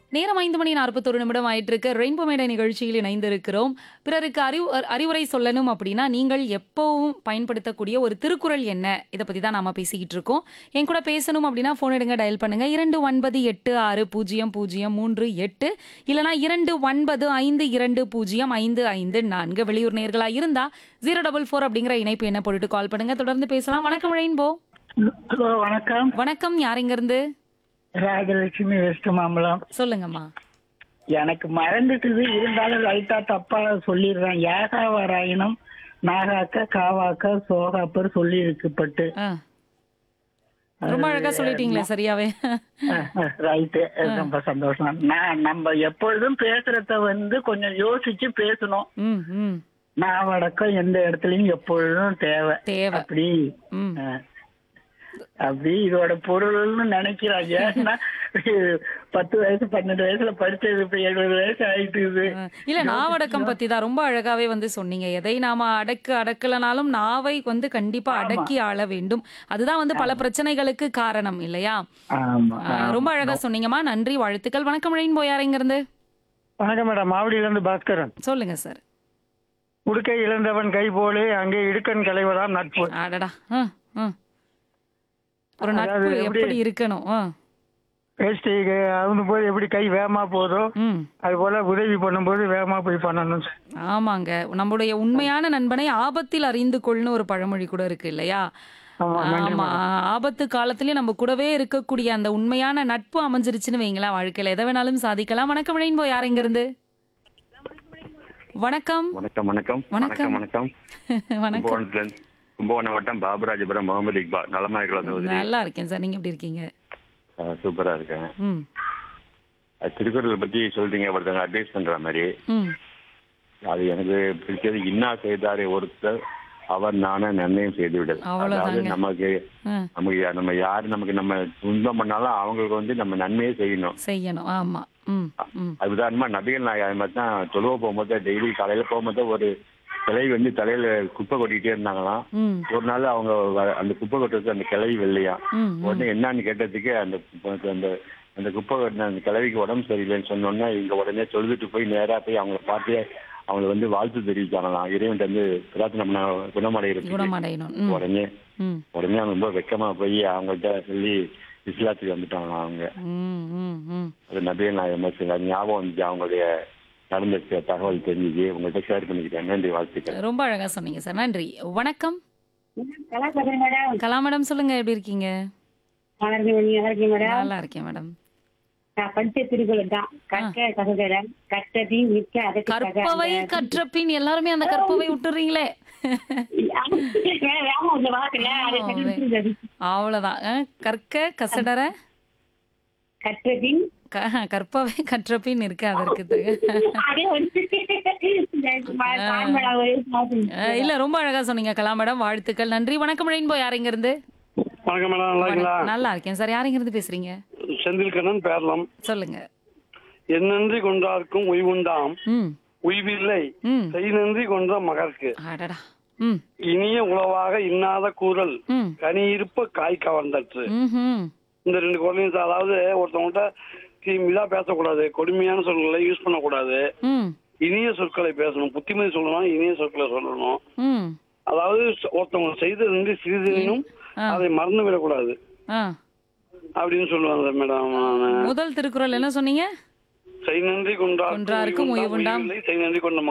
நேரம் ஐந்து மணி நாற்பத்தொரு நிமிடம் ஆயிட்டு இருக்கு ரெயின்போ மேடை நிகழ்ச்சியில் இணைந்திருக்கிறோம் பிறருக்கு அறிவு அறிவுரை சொல்லணும் அப்படின்னா நீங்கள் எப்பவும் பயன்படுத்தக்கூடிய ஒரு திருக்குறள் என்ன இதை பத்தி தான் நாம பேசிக்கிட்டு இருக்கோம் என் கூட பேசணும் அப்படின்னா போன் எடுங்க டயல் பண்ணுங்க இரண்டு ஒன்பது எட்டு ஆறு பூஜ்ஜியம் பூஜ்ஜியம் மூன்று எட்டு இல்லனா இரண்டு ஒன்பது ஐந்து இரண்டு பூஜ்ஜியம் ஐந்து ஐந்து நான்கு வெளியூர் நேர்களா இருந்தா ஜீரோ டபுள் ஃபோர் அப்படிங்கிற இணைப்பு என்ன போட்டுட்டு கால் பண்ணுங்க தொடர்ந்து பேசலாம் வணக்கம் ரெயின்போ ஹலோ வணக்கம் வணக்கம் யார் இங்க இருந்து ராஜலட்சுமி வெஸ்ட் மாம்பலம் சொல்லுங்கம்மா எனக்கு மறந்துட்டுது இருந்தாலும் லைட்டா தப்பா சொல்லிடுறேன் ஏகாவராயினம் நாகாக்க காவாக்க சோகாப்பர் சொல்லி இருக்குப்பட்டு ஆ. ரொம்ப அழகா சொல்லிட்டீங்களே சரியாவே ரைட்டு ரொம்ப சந்தோஷம் நான் நம்ம எப்பொழுதும் பேசுறத வந்து கொஞ்சம் யோசிச்சு பேசணும் ம் ம் நாவடக்கம் எந்த இடத்துலயும் எப்பொழுதும் தேவை தேவை அப்படி ம் ஆ. அப்படி இதோட பொருள்னு நினைக்கிறேன் ஏன்னா பத்து வயசு பன்னெண்டு வயசுல படிச்சது இப்ப எழுபது வயசு ஆயிட்டு இது ஆ. இல்ல நாவடக்கம் பத்தி தான் ரொம்ப அழகாவே வந்து சொன்னீங்க எதை நாம அடக்கு அடக்கலனாலும் நாவை வந்து கண்டிப்பா அடக்கி ஆள வேண்டும் அதுதான் வந்து பல பிரச்சனைகளுக்கு காரணம் இல்லையா ஆமா ஆ, ரொம்ப அழகா சொன்னீங்கம்மா நன்றி வாழ்த்துக்கள் வணக்கம் ரெயின்போ யார் இங்க இருந்து வணக்கம் மேடம் மாவடியில இருந்து பாஸ்கரன் சொல்லுங்க சார் உடுக்கை இழந்தவன் கை போலே அங்கே இடுக்கன் களைவதான் நட்பு அடடா ஆ, ஆ. ஒரு அதாவது நட்பு எப்படி- எப்படி இருக்கணும் ஆ. வேஷ்டி அவுந்து போது எப்படி கை வேகமா போதோ ம் அது போல உதவி பண்ணும்போது வேகமா போய் பண்ணணும் ஆமாங்க நம்முடைய உண்மையான நண்பனை ஆபத்தில் அறிந்து கொள்னு ஒரு பழமொழி கூட இருக்கு இல்லையா ஆமா நன்றி ஆமா ஆபத்து காலத்திலயும் நம்ம கூடவே இருக்கக்கூடிய அந்த உண்மையான நட்பு அமைஞ்சிருச்சுன்னு வைங்களேன் வாழ்க்கையில எதை வேணாலும் சாதிக்கலாம் வணக்கம் இணைன்போ யார் இங்க இருந்து வணக்கம் வணக்கம் வணக்கம் வணக்கம். வணக்கம் வணக்கம் வணக்கம் கும்பகோணத்துல கும்பகோணம் வட்டம் பாபுராஜபுரம் முகமது இக்பால் நலமா இருக்கலாம் சகோதரி நல்லா இருக்கேன் சார் நீங்க எப்படி இருக்கீங்க ஆ, சூப்பரா இருக்கேன் ம் அது திருக்குறள் பத்தி சொல்றீங்க ஒருத்தங்க அட்வைஸ் பண்ற மாதிரி ம் அது எனக்கு பிடிச்சது இன்னா செய்தாரே ஒருத்தர் அவர் நானே நிர்ணயம் செய்து விடல் அவ்வளவுதாங்க. அதாவது நமக்கு ஆ, நமக்கு யா- நம்ம யாரு நமக்கு நம்ம துன்பம் பண்ணாலும் அவங்களுக்கு வந்து நம்ம நன்மையே செய்யணும் செய்யணும் ஆமா ம் ம் அது உதாரணமா நபிகள் நாயகம் அது மாதிரி தான் தொழுவ போகும்போது டெய்லி காலையில போகும்போது ஒரு கிளை வந்து தலையில குப்பை கொட்டிக்கிட்டே இருந்தாங்களாம் ம் ஒரு நாள் அவங்க வ- அந்த குப்பை கொட்டுறது அந்த கிளை வெள்ளையா ம் உடனே என்னன்னு கேட்டதுக்கு அந்த குப்பை- அந்த அந்த குப்பை கொட்டின அந்த கிழவிக்கு உடம்பு சரியில்லைன்னு சொன்னோன்னே இங்க உடனே தொழுதுட்டு போய் நேரா போய் அவங்கள பார்த்து அவங்களை வந்து வாழ்த்து தெரிவிச்சாங்களாம் இறைவன் வந்து பிரார்த்தனை பண்ண குணமடைகிறது குணமடையணும் ம் உடனே ம் உடனே அவங்க ரொம்ப வெக்கமா போய் அவங்கள்ட்ட சொல்லி இஸ்லாத்துக்கு வந்துட்டாங்களாம் அவங்க ம் ம் ம் அது நபிகள் நாயகம் மாதிரி செய்யலாம். ஞாபகம் வந்துச்சு அவங்களுடைய நடந்த த- தகவல் தெரிஞ்சுச்சு உங்கள்கிட்ட ஷேர் பண்ணிக்கிட்டேன் நன்றி வாழ்த்துக்கள் ரொம்ப அழகா சொன்னீங்க சார் நன்றி வணக்கம் கலாச்சாரம் மேடம் கலா மேடம் சொல்லுங்க எப்படி இருக்கீங்க நல்லா இருக்கீங்க நீங்க நல்லா இருக்கீங்க மேடம் நல்லா இருக்கேன் மேடம் நான் படிச்ச திருக்குறள் தான் கற்க கசகரம் கற்றதி நிற்க அதற்கு கற்பவை கற்றபின் எல்லாருமே அந்த கற்பவை விட்டுறீங்களே வேகம் இந்த வாக்குல அதை சரி விட்டுருங்க. அவ்வளவுதான் அஹ், கற்க கசடர கற்றதின் க- கற்பவை கற்றபின் இருக்கு அதற்கு அதே வந்து இந்த ம- தாய்மொழி ஒரு மாதிரி. அஹ், இல்ல ரொம்ப அழகா சொன்னீங்க கலா மேடம் வாழ்த்துக்கள் நன்றி வணக்கம் ரெயின்போ யார் இங்க இருந்து வணக்கம் மேடம் நல்லா இருக்கீங்களா நல்லா இருக்கேன் சார் யார் இங்க இருந்து பேசுறீங்க செந்தில் கண்ணன் பேரலாம் சொல்லுங்க என்னன்றி கொண்டார்க்கும் உய்வுண்டாம் ம் உய்வில்லை ம் செய் நன்றி கொன்ற மகற்கு அடடா ம் இனிய உளவாக இன்னாத கூறல் ம் கனி இருப்ப காய் கவர்ந்தற்று ம்ஹும். இந்த ரெண்டு குரலையும் தான் அதாவது ஒருத்தவங்கள்ட்ட தீமிதா பேசக்கூடாது கொடுமையான சொற்களை யூஸ் பண்ணக்கூடாது ம் இனிய சொற்களை பேசணும் புத்திமதி சொல்லணும் இனிய சொற்களை சொல்லணும் ம் அதாவது சொ- ஒருத்தவங்க செய்தது சிறிதனும் ஆ. அதை மறந்து விடக்கூடாது ஆ அப்படின்னு சொல்லுவாங்க மேடம் நானு. முதல் திருக்குறள் என்ன சொன்னீங்க செய் நன்றி கொண்டார்க்கும் கொன்றார்க்கும் உய்வுண்டாம், உய்வுண்டாம். உய்வில்லை, செய் நன்றி கொண்ட